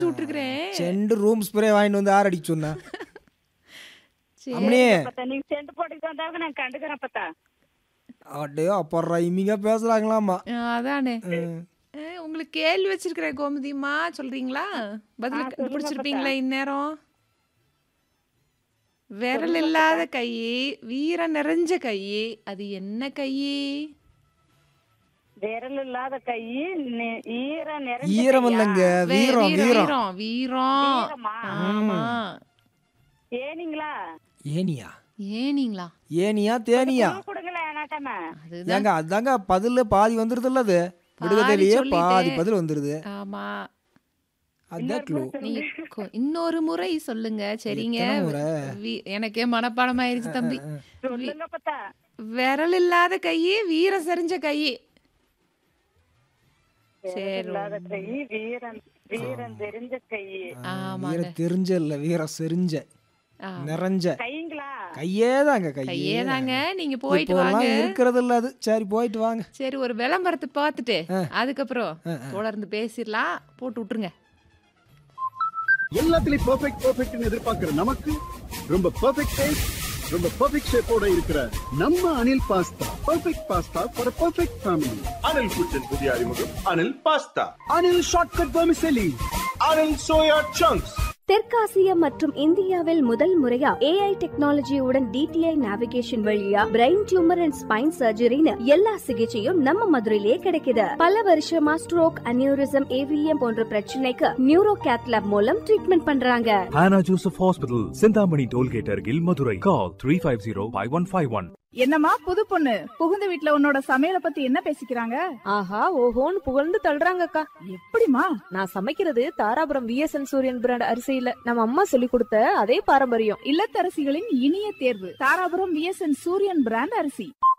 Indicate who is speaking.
Speaker 1: விட்டுருக்கிறேன்
Speaker 2: cent room spray வாங்கிட்டு வந்து யார் அடிக்க சொன்னா
Speaker 1: சரி
Speaker 2: அம்மனே
Speaker 3: பத்தா நீங்க செண்டு போட்டுட்டு வந்தாங்க நான் கண்டுக்கிறேன் பத்தா
Speaker 2: அடே அப்போ ரைமிங்கா பேசுறாங்களாமா
Speaker 1: ஆ, அதானே
Speaker 2: ம்.
Speaker 1: ஆ, உங்களுக்கு கேள்வி வச்சிருக்கிறேன் கோமதிமா சொல்றீங்களா பதில் கண்டுபிடிச்சிருப்பீங்களா இந்நேரம் விரல் இல்லாத கை வீரம் நிறைஞ்ச கை அது என்ன கை
Speaker 3: விரல் இல்லாத கை நெ- ஈரம் நிறைஞ்ச
Speaker 2: ஈரம்
Speaker 3: கையா?
Speaker 2: இல்லைங்க
Speaker 1: வே-
Speaker 2: வீரம் வீரம்
Speaker 1: வீரம் வீரம்
Speaker 3: வீரமா?
Speaker 1: ஆமா
Speaker 3: ஏனிங்களா
Speaker 2: ஏனியா
Speaker 1: ஏனிங்களா
Speaker 2: ஏனியா தேனியா
Speaker 3: பூ கொடுங்களேன் நாட்டாம
Speaker 1: அதுதான்
Speaker 2: ஏங்க அதாங்க பதில் பாதி வந்துருதுல்ல அது விடுகதையிலேயே
Speaker 1: சொல்லிட்டேன்.
Speaker 2: பாதி பதில் வந்துருது
Speaker 1: ஆமா
Speaker 2: அதான் க்ளூ
Speaker 1: நீங்க கொ- இன்னொரு முறை சொல்லுங்க சரிங்க
Speaker 2: எத்தனை முறை?
Speaker 1: வி- எனக்கே மனப்பாடம் ஆயிருச்சு தம்பி
Speaker 3: சொல்லுங்க பத்தா
Speaker 1: விரல் இல்லாத கையே வீரம் செறிஞ்ச கையே
Speaker 3: விரல் இல்லாத கை வீரன் வீரன் தெரிஞ்ச கை
Speaker 1: ஆமாங்க
Speaker 2: வீர தெரிஞ்ச இல்ல வீர செறிஞ்ச
Speaker 1: ஆ.
Speaker 2: நிறைஞ்ச
Speaker 3: கைங்களா
Speaker 2: கையே தாங்க கையே
Speaker 1: கையே தாங்க நீங்க போயிட்டு
Speaker 2: இப்போலாம்
Speaker 1: வாங்க
Speaker 2: இருக்கிறது இல்ல அது சரி போயிட்டு வாங்க
Speaker 1: சரி ஒரு விளம்பரத்தை பார்த்துட்டு அதுக்கப்புறம் தொடர்ந்து பேசிடலாம் போட்டு விட்டுருங்க
Speaker 4: எல்லாத்துலயும் பெர்ஃபெக்ட் பெர்ஃபெக்ட்னு எதிர்பார்க்கிற நமக்கு ரொம்ப பெர்ஃபெக்ட் டேஸ்ட் ரொம்ப பெர்ஃபெக்ட் ஷேப்போட இருக்கிற நம்ம Anil pasta perfect pasta for perfect family
Speaker 5: Anil kitchen புதிய அறிமுகம் Anil pasta
Speaker 4: Anil shortcut vermicelli
Speaker 5: Anil soya chunks
Speaker 6: தெற்காசிய மற்றும் இந்தியாவில் முதல் முறையா ஏஐ டெக்னாலஜியுடன் டிடிஐ நேவிகேஷன் வழியா பிரெயின் டியூமர் அண்ட் ஸ்பைன் சர்ஜரின்னு எல்லா சிகிச்சையும் நம்ம மதுரையிலே கிடைக்குது பல வருஷமா ஸ்ட்ரோக் அனியூரிசம் ஏவிஎம் போன்ற பிரச்சனைக்கு நியூரோ கேத்லாப் மூலம் ட்ரீட்மெண்ட் பண்றாங்க
Speaker 7: Hannah Joseph Hospital, Sindhamani Tollgate Argil, Madurai. Call 350-5151.
Speaker 8: என்னம்மா புது பொண்ணு புகுந்த வீட்ல உன்னோட சமையல பத்தி என்ன பேசிக்கிறாங்க
Speaker 9: ஆஹா ஓஹோன்னு புகழ்ந்து தள்ளுறாங்கக்கா
Speaker 8: எப்படிமா
Speaker 9: நான் சமைக்கிறது தாராபுரம் விஎஸ்என் சூரியன் பிராண்ட் அரிசியில நம்ம அம்மா சொல்லி கொடுத்த அதே பாரம்பரியம்
Speaker 8: இல்லத்தரசிகளின் இனிய தேர்வு தாராபுரம் விஎஸ்என் சூரியன் பிராண்ட் அரிசி